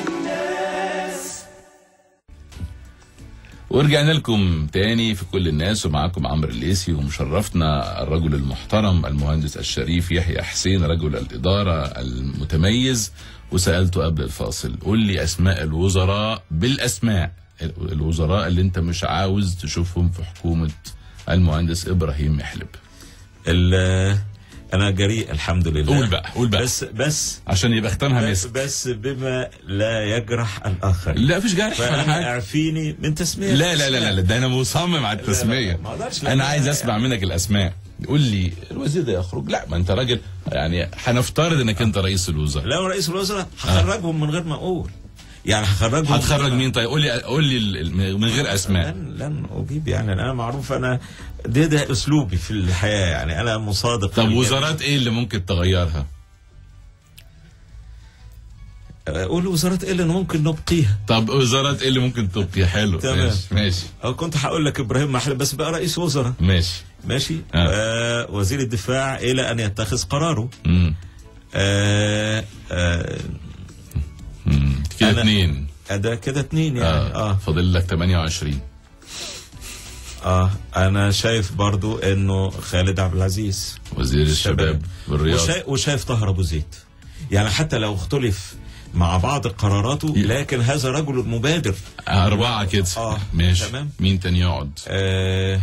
ورجعنا لكم تاني في كل الناس ومعاكم عمرو الليسي ومشرفنا الرجل المحترم المهندس الشريف يحيى حسين رجل الإدارة المتميز وسألته قبل الفاصل قول لي أسماء الوزراء بالأسماء الوزراء اللي أنت مش عاوز تشوفهم في حكومة المهندس إبراهيم محلب ال- انا جريء الحمد لله قول بقى قول بقى بس بس عشان يبقى ختامها بس, مسك بس بما لا يجرح الاخر لا مفيش جرح ولا فانا حاجة. اعفيني من تسميه لا لا لا لا, لا ده انا مصمم على التسميه ما أقدرش، لا، انا لا، عايز لا، اسمع منك الاسماء قول لي الوزير ده يخرج لا ما انت راجل يعني هنفترض انك انت رئيس الوزراء لو رئيس الوزراء هخرجهم من غير ما اقول يعني هخرجهم هتخرج مين طيب قول لي قول لي ال- من غير اسماء لن لن اجيب يعني انا معروف انا ده ده اسلوبي في الحياه يعني انا مصادق طب للجميع. وزارات ايه اللي ممكن تغيرها قول وزارات ايه اللي ممكن نبقيها طب وزارات ايه اللي ممكن تبقي حلو تمام. ماشي ماشي او كنت هقول لك ابراهيم محلب بس بقى رئيس وزراء ماشي ماشي آه. آه وزير الدفاع الى ان يتخذ قراره امم آه آه كده أنا- اتنين ده كده اتنين يعني اه, آه. فاضل لك 28 اه انا شايف برضو انه خالد عبد العزيز وزير الشباب والرياضه وشايف, وشايف طاهر ابو زيد يعني حتى لو اختلف مع بعض قراراته لكن هذا رجل مبادر أربعة كده اه ماشي تمام مين تاني يقعد؟ آه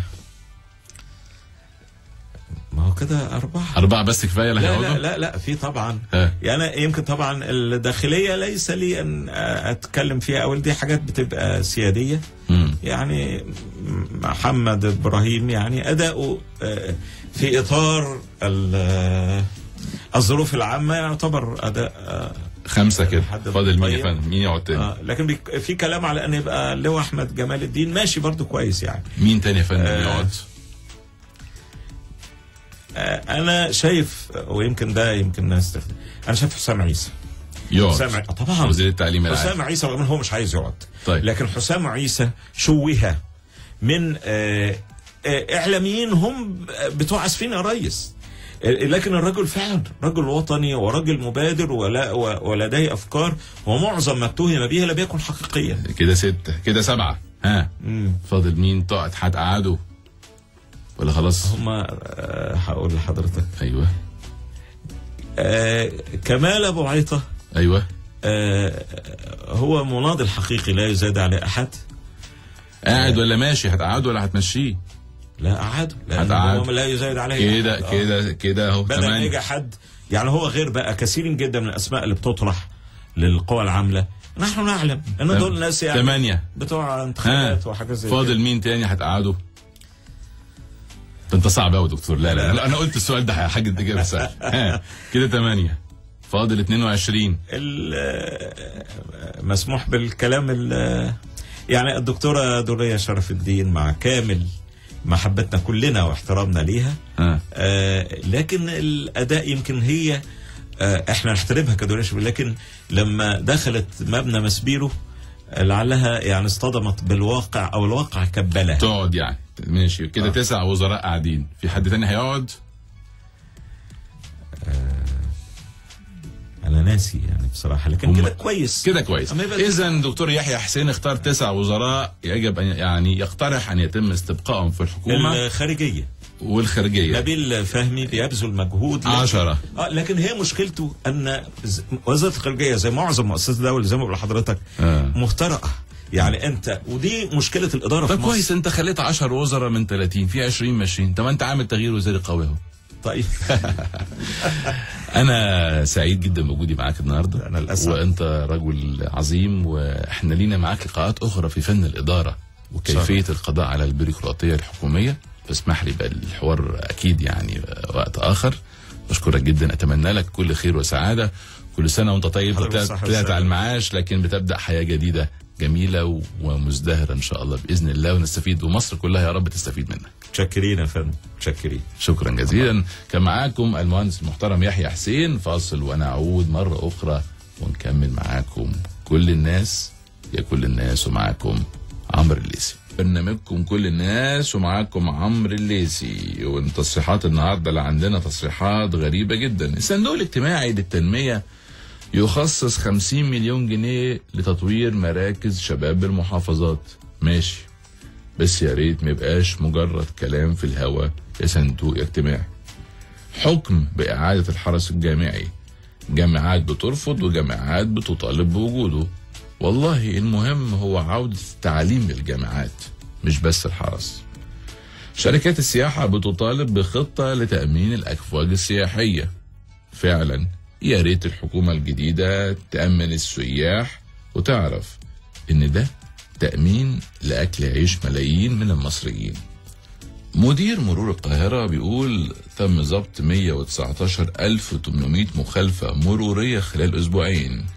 ما هو كده أربعة أربعة بس كفاية اللي لا هيقعدوا؟ لا لا لا في طبعا ها. يعني يمكن طبعا الداخلية ليس لي أن أتكلم فيها أول دي حاجات بتبقى سيادية مم. يعني محمد إبراهيم يعني أداؤه آه، في إطار ال- آه، الظروف العامة يعتبر أداء آه، خمسة كده حد فاضل مين يا طيب. فندم؟ مين يقعد تاني؟ آه، لكن بيك- في كلام على أن يبقى اللواء أحمد جمال الدين ماشي برضو كويس يعني مين تاني يا فندم آه، يقعد؟ آه، انا شايف ويمكن ده يمكن ناس تخدم انا شايف حسام عيسى يقعد حسام ع- طبعا وزير التعليم حسام العالي عيسى رغم ان هو مش عايز يقعد طيب. لكن حسام عيسى شوه من آه، آه، اعلاميين هم بتوع اسفين يا ريس آه، لكن الرجل فعلا رجل وطني ورجل مبادر ولا و- ولديه افكار ومعظم ما اتهم به لم يكن حقيقيا كده ستة كده سبعة ها فاضل مين تقعد هتقعدوا ولا خلاص هم آه، هقول لحضرتك ايوه آه، كمال ابو عيطه ايوه آه، هو مناضل حقيقي لا يزاد عليه احد قاعد ولا ماشي هتقعدوا ولا هتمشيه لا قعدوا لان هتقعد. هو لا يزايد عليه كده أحد. آه. كده كده اهو بدل ما يجي تمانية حد يعني هو غير بقى كثير جدا من الاسماء اللي بتطرح للقوى العامله نحن نعلم ان تم- دول ناس يعني تمانية. بتوع ها انتخابات وحاجات زي فاضل كده. مين تاني هتقعدوا ده انت صعب قوي دكتور لا لا, لا انا قلت السؤال ده حاجه انت جايبها سهل ها كده تمانية فاضل 22 ال- آه، مسموح بالكلام ال- يعني الدكتوره دريه شرف الدين مع كامل محبتنا كلنا واحترامنا ليها ها آه لكن الاداء يمكن هي آه احنا نحترمها كدورية شباب لكن لما دخلت مبنى مسبيرو آه، لعلها يعني اصطدمت بالواقع او الواقع كبلها تقعد يعني ماشي كده تسع وزراء قاعدين في حد تاني هيقعد انا ناسي يعني بصراحه لكن هم- كده كويس كده كويس أما يبقى- اذا دكتور يحيى حسين اختار تسع وزراء يجب ان يعني يقترح ان يتم استبقائهم في الحكومه الخارجيه والخارجيه نبيل فهمي بيبذل مجهود لكن- عشرة. اه لكن هي مشكلته ان ز- وزاره الخارجيه زي معظم مؤسسات الدوله زي ما بقول لحضرتك آه. مخترقه يعني انت ودي مشكله الاداره في طب مصر كويس انت خليت 10 وزراء من 30 في 20 ماشيين طب ما انت عامل تغيير وزاري قوي اهو طيب انا سعيد جدا بوجودي معاك النهارده أنا الأسعد. وانت رجل عظيم واحنا لينا معاك لقاءات اخرى في فن الاداره وكيفيه القضاء على البيروقراطيه الحكوميه فاسمح لي بقى الحوار اكيد يعني وقت اخر بشكرك جدا اتمنى لك كل خير وسعاده كل سنه وانت طيب حضرتك طلعت بالصحة طلعت والسلامة. على المعاش لكن بتبدا حياه جديده جميله و- ومزدهره ان شاء الله باذن الله ونستفيد ومصر كلها يا رب تستفيد منك متشكرين يا فندم متشكرين شكرا جزيلا كان معاكم المهندس المحترم يحيى حسين فاصل ونعود مرة أخرى ونكمل معاكم كل الناس يا كل الناس ومعاكم عمرو الليسي برنامجكم كل الناس ومعاكم عمرو الليسي والتصريحات النهارده اللي عندنا تصريحات غريبة جدا الصندوق الاجتماعي للتنمية يخصص 50 مليون جنيه لتطوير مراكز شباب المحافظات ماشي بس يا ريت ما يبقاش مجرد كلام في الهوا يا صندوق اجتماعي حكم بإعادة الحرس الجامعي جامعات بترفض وجامعات بتطالب بوجوده والله المهم هو عودة التعليم للجامعات مش بس الحرس شركات السياحة بتطالب بخطة لتأمين الأفواج السياحية فعلا يا ريت الحكومة الجديدة تأمن السياح وتعرف إن ده تأمين لأكل عيش ملايين من المصريين مدير مرور القاهرة بيقول تم ضبط 119800 مخالفة مرورية خلال أسبوعين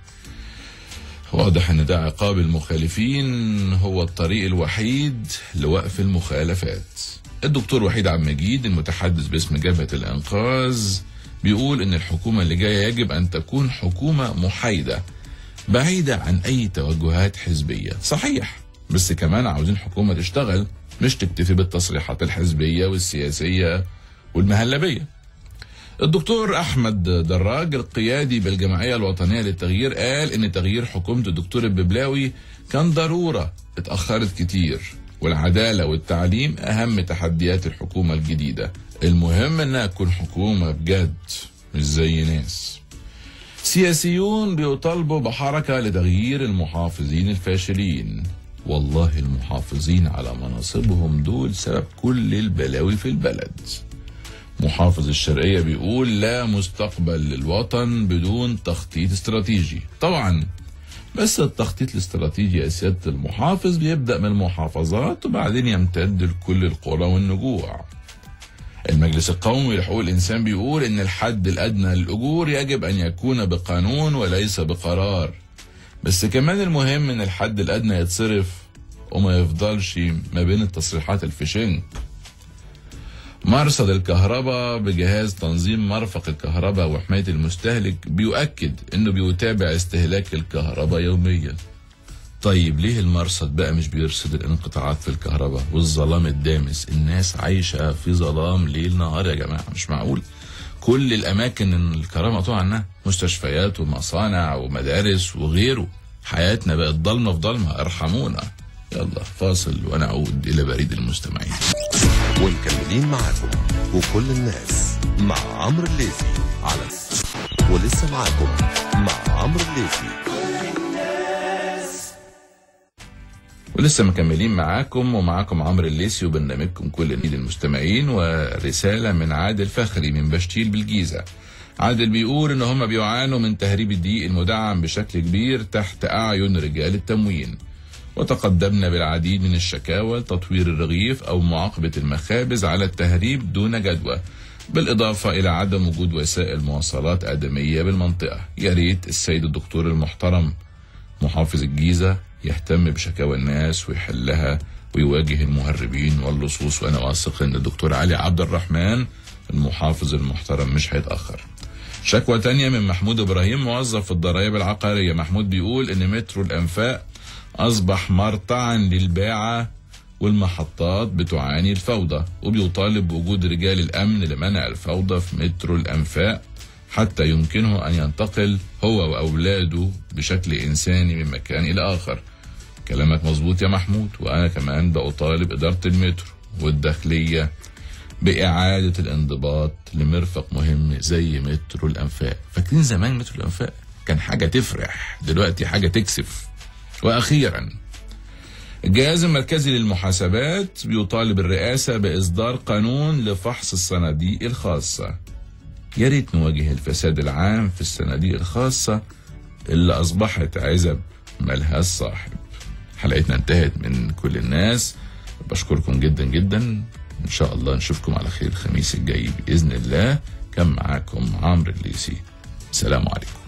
واضح ان ده عقاب المخالفين هو الطريق الوحيد لوقف المخالفات الدكتور وحيد عبد المجيد المتحدث باسم جبهة الانقاذ بيقول ان الحكومة اللي جاية يجب ان تكون حكومة محايدة بعيدة عن اي توجهات حزبية صحيح بس كمان عاوزين حكومة تشتغل مش تكتفي بالتصريحات الحزبية والسياسية والمهلبية الدكتور احمد دراج القيادي بالجمعيه الوطنيه للتغيير قال ان تغيير حكومه الدكتور الببلاوي كان ضروره اتاخرت كتير والعداله والتعليم اهم تحديات الحكومه الجديده المهم انها تكون حكومه بجد مش زي ناس سياسيون بيطالبوا بحركة لتغيير المحافظين الفاشلين والله المحافظين على مناصبهم دول سبب كل البلاوي في البلد محافظ الشرقية بيقول لا مستقبل للوطن بدون تخطيط استراتيجي طبعا بس التخطيط الاستراتيجي يا سيادة المحافظ بيبدأ من المحافظات وبعدين يمتد لكل القرى والنجوع المجلس القومي لحقوق الإنسان بيقول إن الحد الأدنى للأجور يجب أن يكون بقانون وليس بقرار بس كمان المهم إن الحد الأدنى يتصرف وما يفضلش ما بين التصريحات الفشنك مرصد الكهرباء بجهاز تنظيم مرفق الكهرباء وحماية المستهلك بيؤكد انه بيتابع استهلاك الكهرباء يوميا طيب ليه المرصد بقى مش بيرصد الانقطاعات في الكهرباء والظلام الدامس الناس عايشة في ظلام ليل نهار يا جماعة مش معقول كل الأماكن إن الكهرباء مقطوعة عنها مستشفيات ومصانع ومدارس وغيره حياتنا بقت ضلمة في ضلمة ارحمونا يلا فاصل ونعود إلى بريد المستمعين ومكملين معاكم وكل الناس مع عمرو الليثي على ولسه معاكم مع عمرو الليثي ولسه مكملين معاكم ومعاكم عمرو الليسي وبرنامجكم كل النيل المستمعين ورسالة من عادل فخري من بشتيل بالجيزة عادل بيقول ان هم بيعانوا من تهريب الدقيق المدعم بشكل كبير تحت اعين رجال التموين وتقدمنا بالعديد من الشكاوى لتطوير الرغيف او معاقبة المخابز على التهريب دون جدوى بالإضافة إلى عدم وجود وسائل مواصلات آدمية بالمنطقة يا ريت السيد الدكتور المحترم محافظ الجيزة يهتم بشكاوى الناس ويحلها ويواجه المهربين واللصوص وأنا واثق إن الدكتور علي عبد الرحمن المحافظ المحترم مش هيتأخر شكوى تانية من محمود إبراهيم موظف في الضرائب العقارية محمود بيقول إن مترو الأنفاق أصبح مرتعا للباعة والمحطات بتعاني الفوضى وبيطالب بوجود رجال الأمن لمنع الفوضى في مترو الأنفاق حتى يمكنه أن ينتقل هو وأولاده بشكل إنساني من مكان إلى آخر كلامك مظبوط يا محمود وأنا كمان بأطالب إدارة المترو والداخلية بإعادة الانضباط لمرفق مهم زي مترو الأنفاق فاكرين زمان مترو الأنفاق كان حاجة تفرح دلوقتي حاجة تكسف وأخيرا الجهاز المركزي للمحاسبات بيطالب الرئاسة بإصدار قانون لفحص الصناديق الخاصة يا ريت نواجه الفساد العام في الصناديق الخاصة اللي أصبحت عزب ملهاش صاحب حلقتنا انتهت من كل الناس بشكركم جدا جدا إن شاء الله نشوفكم على خير الخميس الجاي بإذن الله كان معاكم عمرو الليسي سلام عليكم